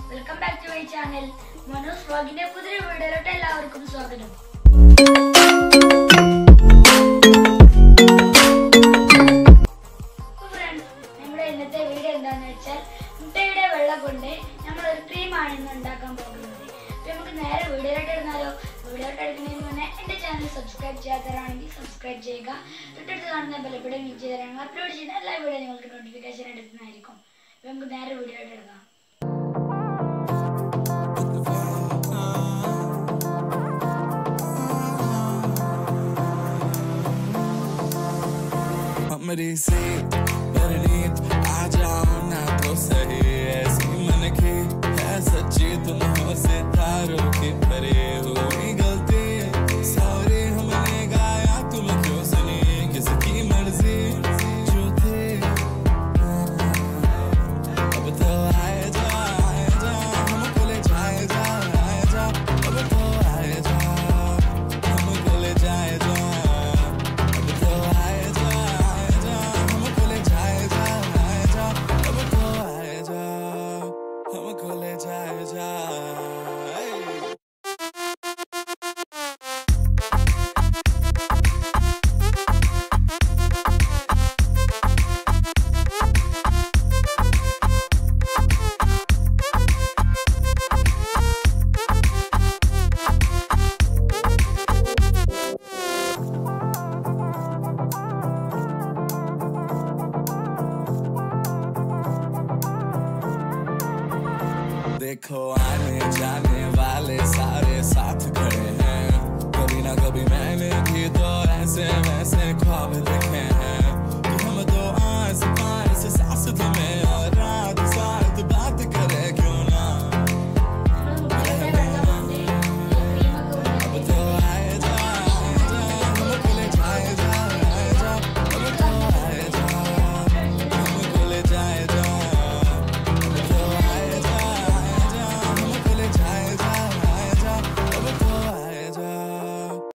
Welcome back to my channel Manos വ്ളോഗിന്റെ പുതിയ വീഡിയോയിലോട്ട് എല്ലാവർക്കും സ്വാഗതം അപ്പൊ friends, നമ്മുടെ ഇന്നത്തെ വീഡിയോ എന്താന്ന് വെച്ചാൽ മുട്ടയുടെ വെള്ളം കൊണ്ട് നമ്മൾ ഒരു ക്രീമാണ് ഇന്ന് ഉണ്ടാക്കാൻ പോകുന്നത് അപ്പൊ നമുക്ക് നേരെ വീഡിയോയിലോട്ട് ഇരുന്നാലോ വീഡിയോയിലോട്ട് എടുക്കുന്നതിന് മുന്നേ എന്റെ ചാനൽ സബ്സ്ക്രൈബ് ചെയ്യാത്തവരാണെങ്കിൽ സബ്സ്ക്രൈബ് ചെയ്യുക തൊട്ടടുത്ത് കാണുന്ന ബലപ്പെടെ ക്ലിക്ക് ചെയ്തതാണ് അപ്ലോഡ് ചെയ്യുന്ന എല്ലാ വീഡിയോ നിങ്ങൾക്ക് നോട്ടിഫിക്കേഷൻ എടുക്കുന്നതായിരിക്കും അപ്പൊ നമുക്ക് നേരെ വീഡിയോയിലോട്ട് എടുക്കാം हमरी से परनीत आ जाओ ना तो सही ऐसी मन की है सच्ची तुम हो सितारों की परे हुई गलती सॉरी हमने गाया तुम क्यों सुनी किसकी मर्जी जो थे अब तो आए जा आए जा हमको ले जाए जा आए जा अब तो आए जा हमको ले जाए जा अब तो आए जा आए जा हमको ले जाए जा आए जा अब तो आए जा हमको ले जाए जा Hey! देखो आने जाने वाले सारे साथ खड़े